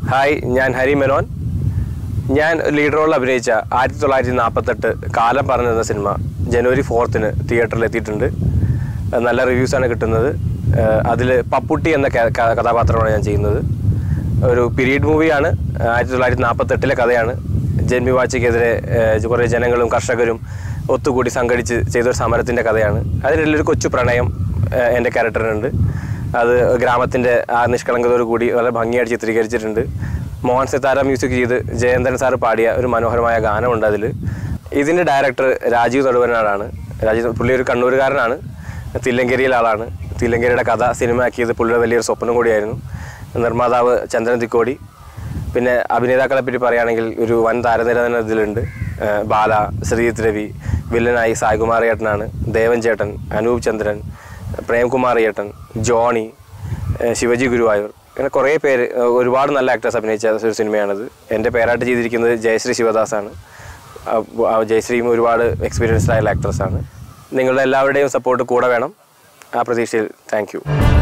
hi ഞാൻ ഹരി മെനോൻ ഞാൻ lead റോളിൽ അഭിനയിച്ച ആയിരത്തി തൊള്ളായിരത്തി നാൽപ്പത്തെട്ട് കാലം പറഞ്ഞെന്ന സിനിമ ജനുവരി ഫോർത്തിന് തിയേറ്ററിൽ എത്തിയിട്ടുണ്ട് അത് നല്ല റിവ്യൂസാണ് കിട്ടുന്നത് അതിൽ പപ്പുട്ടി എന്ന ക- ക- കഥാപാത്രമാണ് ഞാൻ ചെയ്യുന്നത് ഒരു പീരീഡ് മൂവിയാണ് ആയിരത്തി തൊള്ളായിരത്തി നാൽപ്പത്തെട്ടിലെ കഥയാണ് ജന്മി വാച്ചയ്ക്കെതിരെ ഏഹ്, കുറേ ജനങ്ങളും കർഷകരും ഒത്തുകൂടി സംഘടിച്ച് ചെയ്തൊരു സമരത്തിൻ്റെ കഥയാണ് അതിനുള്ളൊരു കൊച്ചു പ്രണയം ഏഹ്, എൻ്റെ ക്യാരക്ടറിനുണ്ട് അത് ഗ്രാമത്തിൻ്റെ ആ നിഷ്കളങ്കതയോട് കൂടി വളരെ ഭംഗിയായിട്ട് ചിത്രീകരിച്ചിട്ടുണ്ട് മോഹൻ സിത്താര മ്യൂസിക് ചെയ്ത് ജയന്തൻ സാറ് പാടിയ ഒരു മനോഹരമായ ഗാനമുണ്ട് അതിൽ ഇതിൻ്റെ ഡയറക്ടർ രാജീവ് തൊടുവനാടാണ് രാജീവ് പുള്ളി ഒരു കണ്ണൂരുകാരനാണ് തില്ലങ്കേരിയിലെ ആളാണ് തില്ലങ്കേരിയുടെ കഥ സിനിമയാക്കിയത് പുള്ളിയുടെ വലിയൊരു സ്വപ്നം കൂടിയായിരുന്നു നിർമ്മാതാവ് ചന്ദ്രൻ തിക്കോടി പിന്നെ അഭിനേതാക്കളെ പറ്റി പറയുകയാണെങ്കിൽ ഒരു വൻ താരനിര തന്നെ ഇതിലുണ്ട് ഏഹ് ബാല ശ്രീജിത്ത് രവി വില്ലനായി സായ്കുമാർ ഏട്ടനാണ് ദേവൻ ചേട്ടൻ അനൂപ് ചന്ദ്രൻ പ്രേംകുമാർ ഏട്ടൻ ജോണി ഏഹ് ശിവജി ഗുരുവായൂർ അങ്ങനെ കുറേ പേര് ഏഹ് ഒരുപാട് നല്ല ആക്ടേഴ്സ് അഭിനയിച്ച ഒരു സിനിമയാണിത് എൻ്റെ പേരായിട്ട് ചെയ്തിരിക്കുന്നത് ജയശ്രീ ശിവദാസാണ് ആ- ആ ജയശ്രീയും ഒരുപാട് എക്സ്പീരിയൻസ്ഡ് ആയ ആക്ട്രസ്സാണ് നിങ്ങളുടെ എല്ലാവരുടെയും സപ്പോർട്ട് കൂടെ വേണം ആ പ്രതീക്ഷയിൽ താങ്ക് യു